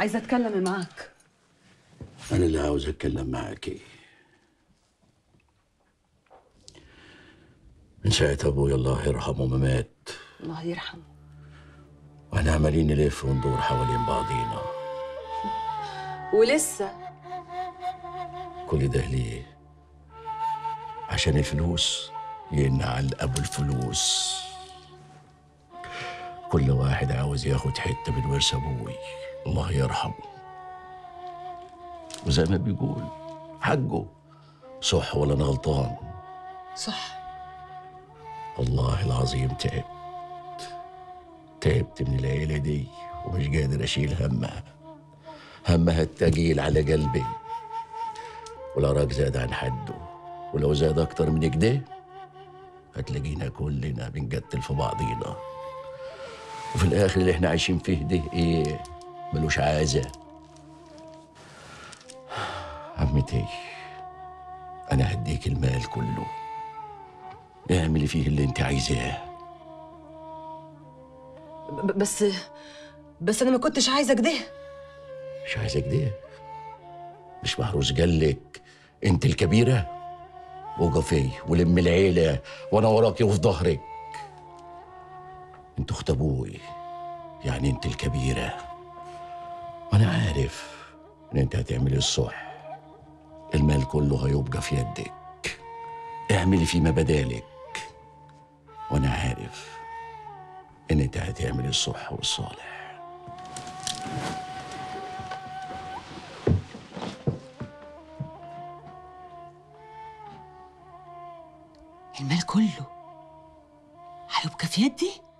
عايزه اتكلم معاك أنا اللي عاوز أتكلم معاكي من ساعة أبويا الله يرحمه ما مات الله يرحمه وإحنا عمالين نلف وندور حوالين بعضينا ولسه كل ده ليه؟ عشان الفلوس ينعل أبو الفلوس كل واحد عاوز ياخد حتة من ورث أبوي الله يرحمه وزي ما بيقول حقه صح ولا أنا غلطان صح والله العظيم تعبت تعبت من العيلة دي ومش قادر أشيل همها همها التقيل على قلبي والعراق زاد عن حده ولو زاد أكتر من كده هتلاقينا كلنا بنقتل في بعضينا وفي الآخر اللي احنا عايشين فيه ده إيه ملوش عازة عمتي أنا هديك المال كله اعملي فيه اللي انت عايزاه ب- بس بس انا ما كنتش عايزه كده مش عايزة كده مش محروس قالك انت الكبيرة وقفي ولم العيلة وانا وراكي وفي ظهرك انت اخت ابوي يعني انت الكبيرة وانا عارف ان انت هتعملي الصح المال كله هيبقى في يدك اعملي فيما بدالك وانا عارف ان انت هتعملي الصح والصالح المال كله هيبقى في يدي